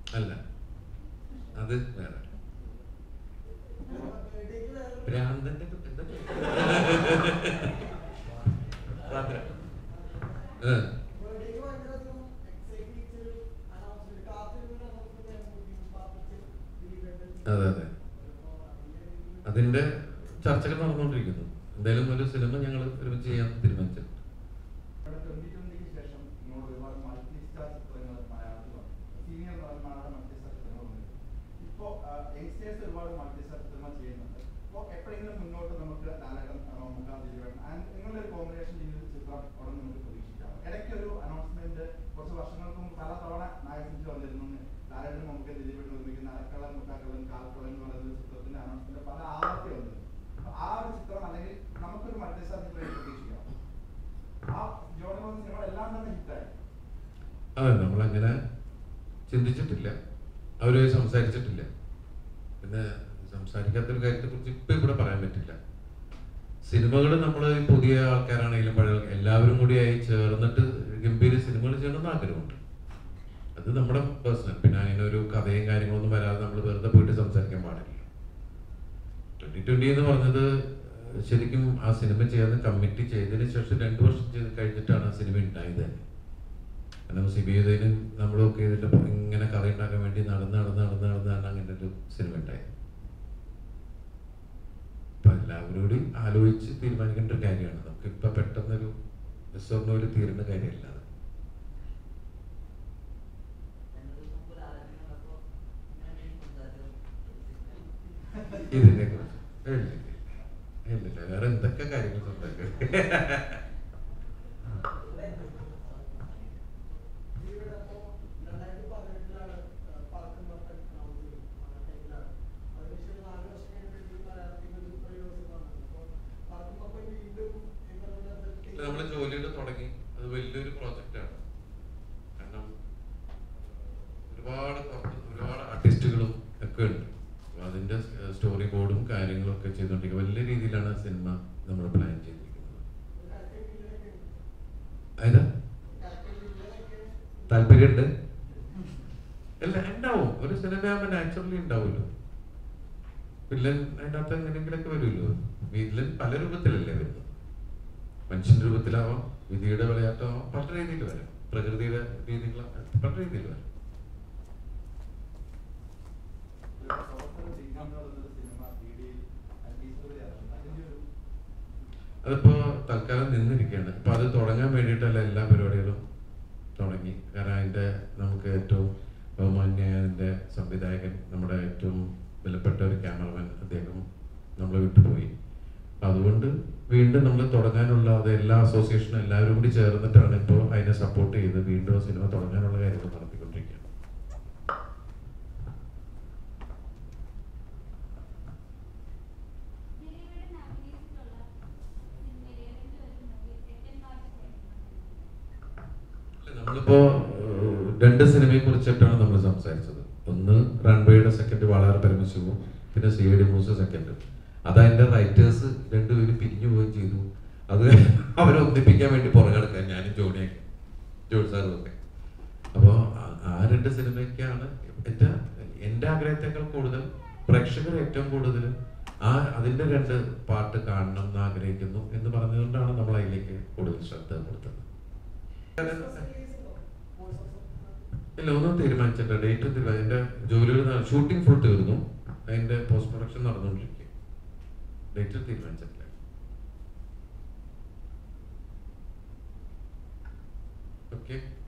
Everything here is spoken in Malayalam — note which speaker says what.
Speaker 1: അല്ല അത് വേറെ ഭ്രാന്തന്റെ എന്താ പാത്ര. ഏ, അതെ അതെ അതിന്റെ ചർച്ചകൾ നടന്നുകൊണ്ടിരിക്കുന്നു എന്തായാലും ഒരു സിനിമ ഞങ്ങൾ ഒരുമിച്ച് ചെയ്യാൻ തീരുമാനിച്ചിട്ടുണ്ട്
Speaker 2: ഇവിടെ 2020 ക്ക് ശേഷം ഇങ്ങോട്ട് ഒരുപാട് മൾട്ടി സ്റ്റാർ ചിത്രങ്ങൾ മലയാളത്തിൽ വന്നു. സീനിയർ നടന്മാരുടെ മൾട്ടി സ്റ്റാർ ചിത്രങ്ങൾ വന്നു. ഇപ്പോ യങ്സ്റ്റേഴ്സ് ഒരുപാട് മൾട്ടി സ്റ്റാർ ചിത്രങ്ങൾ ചെയ്യുന്നുണ്ട്. അപ്പോ എപ്പോഴെങ്കിലും മുന്നോട്ട് നമുക്ക് ലാലേട്ടൻ, ആ, മമ്മൂക്ക, ദിലീപേട്ടൻ and നിങ്ങളുടെ ഒരു കോമ്പിനേഷൻ ചെയ്ത ചിത്രം അവിടെ നമുക്ക് പ്രതീക്ഷിക്കാം. ഇടയ്ക്ക് ഒരു അനൗൺസ്മെന്റ് കുറച്ച് വർഷങ്ങൾക്ക് മുമ്പ് പല തവണ നായകനിച്ച് വന്നിരുന്നു ലാലേട്ടൻ മമ്മൂക്ക ദിലീപേട്ടൻ നിർമ്മിക്കുന്ന അരക്കള്ളൻ മുക്കാക്കള്ളൻ കാൽക്കള്ളൻ എന്ന് പറയുന്ന ഒരു ചിത്രത്തിന്റെ അനൗൺസ്മെന്റ് പല ആവർത്തി വന്നിരുന്നു അപ്പൊ ആ ഒരു ചിത്രം അല്ലെങ്കിൽ നമുക്കൊരു മൾട്ടി സ്റ്റാർ ചിത്രം പ്രതീക്ഷിക്കാം ആ ജോണി വന്ന സിനിമകളെല്ലാം തന്നെ ഹിറ്റായി
Speaker 1: അതെ നമ്മളങ്ങനെ ചിന്തിച്ചിട്ടില്ല അവരുമായി സംസാരിച്ചിട്ടില്ല പിന്നെ സംസാരിക്കാത്തൊരു കാര്യത്തെ കുറിച്ച് ഇപ്പൊ ഇവിടെ പറയാൻ പറ്റില്ല സിനിമകൾ നമ്മൾ പുതിയ ആൾക്കാരാണെങ്കിലും പഴയ ആൾക്കാർ- എല്ലാവരും കൂടിയായി ചേർന്നിട്ട് ഗംഭീര സിനിമകൾ ചെയ്യണമെന്ന് ആഗ്രഹമുണ്ട് അത് നമ്മുടെ പേഴ്സണൽ പിന്നെ അങ്ങനെ ഒരു കഥയും കാര്യങ്ങളൊന്നും വരാതെ നമ്മൾ വെറുതെ പോയിട്ട് സംസാരിക്കാൻ പാടില്ല ട്വന്റി ട്വന്റി എന്ന് പറഞ്ഞത് ഏഹ്, ശരിക്കും ആ സിനിമ ചെയ്യാൻ കമ്മിറ്റി ചെയ്തതിന് ശേഷം രണ്ടു വർഷം ചെയ്ത് കഴിഞ്ഞിട്ടാണ് ആ സിനിമ ഉണ്ടായത് തന്നെ കാരണം സിബിഐന് നമ്മളൊക്കെ ഇതിന്റെ പുറ- ഇങ്ങനെ കഥ ഉണ്ടാക്കാൻ വേണ്ടി നടന്ന് നടന്ന് നടന്ന് നടന്നാണ് അങ്ങനെ ഒരു സിനിമ ഉണ്ടായത് അപ്പൊ എല്ലാവരും കൂടി ആലോചിച്ച് തീരുമാനിക്കേണ്ട ഒരു കാര്യമാണ് നമുക്ക് ഇപ്പൊ പെട്ടെന്നൊരു ഒരു തീരുന്ന കാര്യമല്ല അത് ഇതിനെ കുറിച്ച് ഇല്ലില്ല വേറെ എന്തൊക്കെ കാര്യങ്ങൾ സംസാരിക്കും നമ്മൾ ജോലിയുടെ തുടങ്ങി അത് വലിയൊരു പ്രോജക്റ്റാണ് കാരണം ഒരുപാട് പുറത്ത് ഒരുപാട് ആർട്ടിസ്റ്റുകളും ഒക്കെ ഉണ്ട് അപ്പൊ അതിന്റെ സ്റ്റോറി ബോർഡും കാര്യങ്ങളും ഒക്കെ ചെയ്തുകൊണ്ടിരിക്കുക വലിയ രീതിയിലാണ് സിനിമ നമ്മൾ പ്ലാൻ ചെയ്തിരിക്കുന്നത് അതിന് താല്പര്യമുണ്ട് അല്ല ഉണ്ടാവും ഒരു സിനിമ ആകുമ്പോൾ നാച്ചുറലി ഉണ്ടാവുമല്ലോ വില്ലൻ അതിൻ്റെ അകത്ത് എങ്ങനെയെങ്കിലൊക്കെ വരുമല്ലോ വില്ലൻ പല രൂപത്തിലല്ലേ വരുന്നത് മനുഷ്യന്റെ രൂപത്തിലാവാം വിധിയുടെ വിളയാട്ടമാവാം പല രീതിയിൽ വരാം പ്രകൃതിയുടെ രീതികൾ പല രീതിയിൽ വരാം അതിപ്പോ തൽക്കാലം നിന്നിരിക്കുകയാണ് ഇപ്പൊ അത് തുടങ്ങാൻ വേണ്ടിയിട്ടല്ല എല്ലാ പരിപാടികളും തുടങ്ങി കാരണം അതിന്റെ നമുക്ക് ഏറ്റവും ബഹുമാന്യായ അതിന്റെ സംവിധായകൻ നമ്മുടെ ഏറ്റവും വിലപ്പെട്ട ഒരു ക്യാമറമാൻ അദ്ദേഹം നമ്മളെ വിട്ടുപോയി അപ്പൊ അതുകൊണ്ട് വീണ്ടും നമ്മൾ തുടങ്ങാനുള്ള അത് എല്ലാ അസോസിയേഷനും എല്ലാവരും കൂടി ചേർന്നിട്ടാണ് ഇപ്പോൾ അതിനെ സപ്പോർട്ട് ചെയ്ത് വീണ്ടും ആ സിനിമ തുടങ്ങാനുള്ള കാര്യങ്ങൾ നടത്തിക്കൊണ്ടിരിക്കുകയാണ് നമ്മളിപ്പോ ഏഹ്, രണ്ട് സിനിമയെ കുറിച്ചിട്ടാണ് നമ്മൾ സംസാരിച്ചത് ഒന്ന് റൺവേയുടെ സെക്കൻഡ് വളരെ പരമശിവവും പിന്നെ സി ഡി മൂസ സെക്കൻഡ് അത് അതിന്റെ റൈറ്റേഴ്സ് രണ്ടുപേരും പിരിഞ്ഞു പോവുകയും ചെയ്തു അത് അവരെ ഒന്നിപ്പിക്കാൻ വേണ്ടി പുറകെടുക്കാൻ ഞാനും ജോണിയൊക്കെ ജോണി സാറും ഒക്കെ അപ്പോൾ ആ രണ്ട് സിനിമയ്ക്കാണ് എൻ്റെ എൻ്റെ ആഗ്രഹത്തെക്കാൾ കൂടുതൽ പ്രേക്ഷകർ ഏറ്റവും കൂടുതൽ ആ അതിന്റെ രണ്ട് പാട്ട് കാണണം എന്ന് ആഗ്രഹിക്കുന്നു എന്ന് പറഞ്ഞുകൊണ്ടാണ് നമ്മൾ അതിലേക്ക് കൂടുതൽ ശ്രദ്ധ കൊടുത്തത് ഇല്ല ഒന്നും തീരുമാനിച്ചിട്ടില്ല ഡേറ്റ് തീരുമാനം എന്റെ ജോലിയുടെ ഷൂട്ടിംഗ് ഫുൾ തീർന്നു അതിന്റെ പോസ്റ്റ് പ്രൊഡക്ഷൻ നടന്നുകൊണ്ടിരിക്കുക ഡേറ്റ് തീരുമാനിച്ചിട്ടില്ല ഓക്കെ